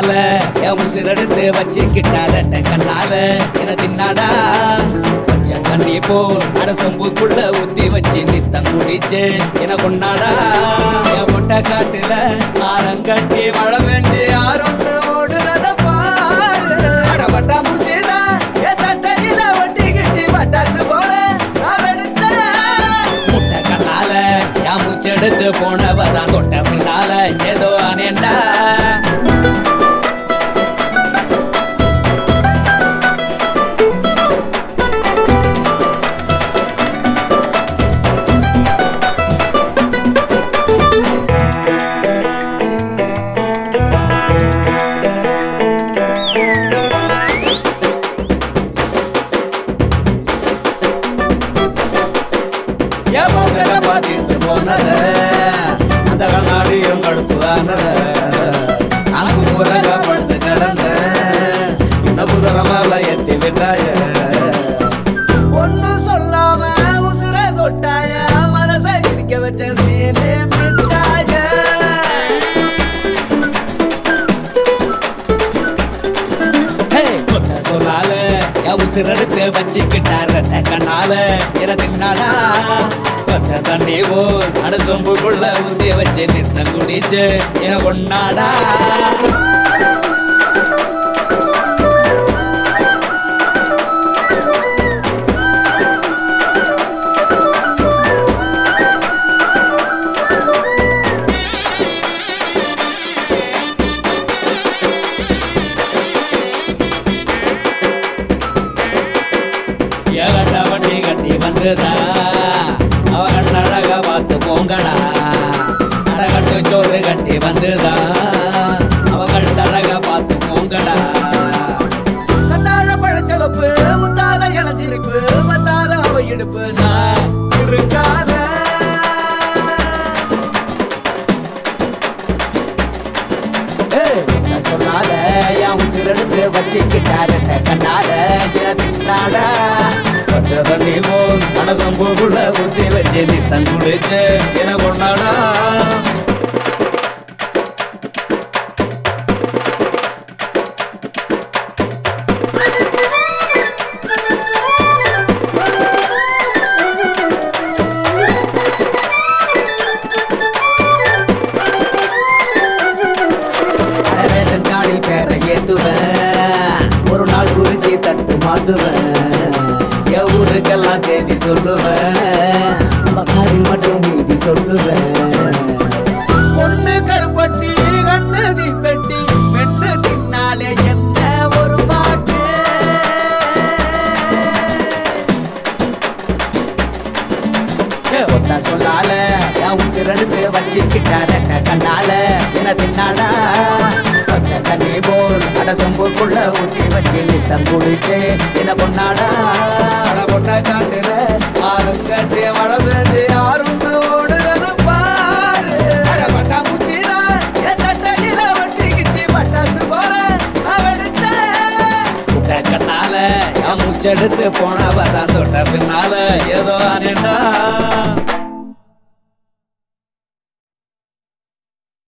கண்ணால என் உசிரெடுத்து வச்சுக்கிட்டாத கண்ணால என தின்னாடா பச்சை தண்ணி போல் அட சொம்புக்குள்ள ஊத்தி வச்சு நித்தம் குடிச்சு என கொண்டாடா என் முட்டை காட்டுல ஆரங்கட்டி மழை பெஞ்சு யாருன்னு ஓடுறத பாரு அட பட்டா மூச்சுதான் என் சட்டையில ஒட்டிக்கிச்சு பட்டாசு போல நான் வெடிச்சேன் முட்டை கண்ணால என் மூச்செடுத்து போனவதான் தொட்ட பின்னால ஏதோ அனேண்டா என் மூக்கல பாத்திட்டு போனத அந்த கண்ணாடியும் கடுப்புதானத அனகு முறக படுத்து கிடந்த இந்த புதரமால எத்தி விட்டாய ஒன்னும் சொல்லாம உசுர தொட்டாய மனசை இருக்க வச்ச சீனே மிட்டாய கொட்ட சொல்லால என் உசிரெடுத்து வச்சுக்கிட்டார கண்ணால என தின்னாடா பச்சை தண்ணி போல் அடுத்தொம்புக்குள்ள ஊத்தி வச்சு நித்தம் குடிச்சு என கொண்டாடா ஏகட்ட வண்டி கட்டி வந்துதா அவ கண்ணழக பார்த்து போங்கடா அடகட்டு சோறு கட்டி வந்துதா அவ கண்ணழக பார்த்து போங்கடா கண்ணாழ பழச்சலப்பு முத்தாத இளஞ்சிரிப்பு வந்தாத அவ இடுப்பு நான் இருக்காத என்ன சொன்னால என் உசிரெடுத்து வச்சுக்கிட்டாரு கண்ணால தின்னாட பச்சை தண்ணி போல் மனசம்பூக்குள்ள ஊத்தி வச்சு நித்தம் குடிச்சு என கொண்டாடா அட ரேஷன் கார்டில் பேரை ஏத்துவேன் ஒரு நாள் குறிச்சி தட்டு மாத்துவேன் என் ஊருக்கெல்லாம் செய்தி சொல்லுவேன் நம்ம காதில் மட்டும் மீதி சொல்லுவேன் பொண்ணு கருப்பட்டி கண்ணு தீப்பெட்டி பெண்ணு தின்னாலே என்ன ஒரு பாட்டு ஏ, ஒத்த சொல்லால என் உசிரெடுத்து வச்சுக்கிட்டார கண்ணால என தின்னாடா பச்சை தண்ணி போல் அட சொம்புக்குள்ள ஊத்தி வச்சு நித்தம் குடிச்சு என்ன கொண்டாடா அட கொண்ட காட்டுல ஆறுங்கட்டிய மழை பெஞ்சு யாருன்னு ஓடுறது பாரு அட பட்டா மூச்சில என் சட்டையில ஒட்டிக்கிச்சு பட்டாசு போல நான் வெடிச்சேன் முட்டை கண்ணால என் மூச்செடுத்து போனவ தான் தொட்ட பின்னால ஏதோ அனேண்டா